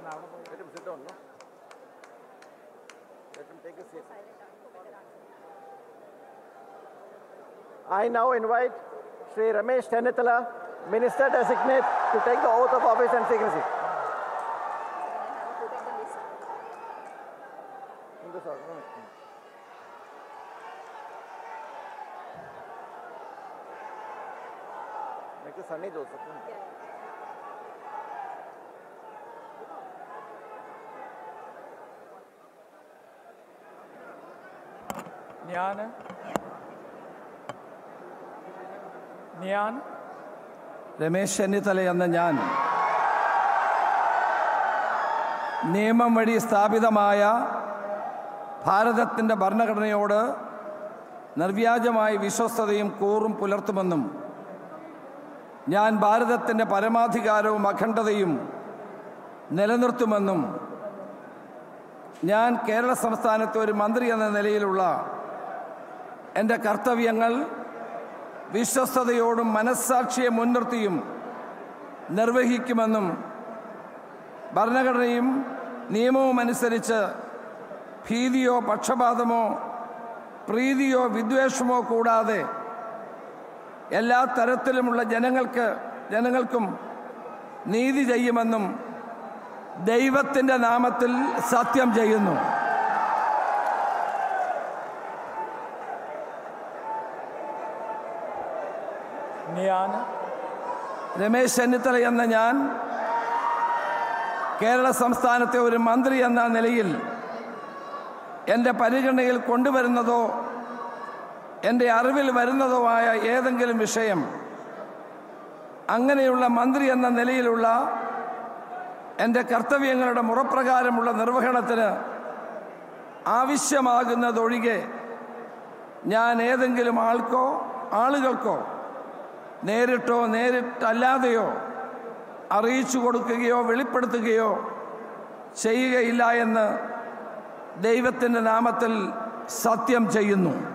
Let him sit down, no? Let him take a seat. I now invite Sri Ramesh Tenitala, Minister Designate, to take the oath of office and secrecy. In this order, no? Make the Sunny Joseph. no? ഞാൻ ഞാൻ രമേശ് ചെന്നിത്തല എന്ന ഞാൻ നിയമം വഴി സ്ഥാപിതമായ ഭാരതത്തിൻ്റെ ഭരണഘടനയോട് നിർവ്യാജമായ വിശ്വസ്തതയും കൂറും പുലർത്തുമെന്നും ഞാൻ ഭാരതത്തിൻ്റെ പരമാധികാരവും അഖണ്ഡതയും നിലനിർത്തുമെന്നും ഞാൻ കേരള സംസ്ഥാനത്തെ ഒരു മന്ത്രി എന്ന നിലയിലുള്ള എൻ്റെ കർത്തവ്യങ്ങൾ വിശ്വസ്തയോടും മനസ്സാക്ഷിയെ മുൻനിർത്തിയും നിർവഹിക്കുമെന്നും ഭരണഘടനയും നിയമവും അനുസരിച്ച് ഭീതിയോ പക്ഷപാതമോ പ്രീതിയോ വിദ്വേഷമോ കൂടാതെ എല്ലാ തരത്തിലുമുള്ള ജനങ്ങൾക്ക് ജനങ്ങൾക്കും നീതി ചെയ്യുമെന്നും ദൈവത്തിൻ്റെ നാമത്തിൽ സത്യം ചെയ്യുന്നു ഞാൻ രമേശ് ചെന്നിത്തല എന്ന ഞാൻ കേരള സംസ്ഥാനത്തെ ഒരു മന്ത്രി എന്ന നിലയിൽ എൻ്റെ പരിഗണനയിൽ കൊണ്ടുവരുന്നതോ എൻ്റെ അറിവിൽ വരുന്നതോ ആയ ഏതെങ്കിലും വിഷയം അങ്ങനെയുള്ള മന്ത്രി എന്ന നിലയിലുള്ള എൻ്റെ കർത്തവ്യങ്ങളുടെ മുറപ്രകാരമുള്ള നിർവഹണത്തിന് ആവശ്യമാകുന്നതൊഴികെ ഞാൻ ഏതെങ്കിലും ആൾക്കോ ആളുകൾക്കോ നേരിട്ടോ നേരിട്ടല്ലാതെയോ അറിയിച്ചു കൊടുക്കുകയോ വെളിപ്പെടുത്തുകയോ ചെയ്യുകയില്ല എന്ന് ദൈവത്തിൻ്റെ നാമത്തിൽ സത്യം ചെയ്യുന്നു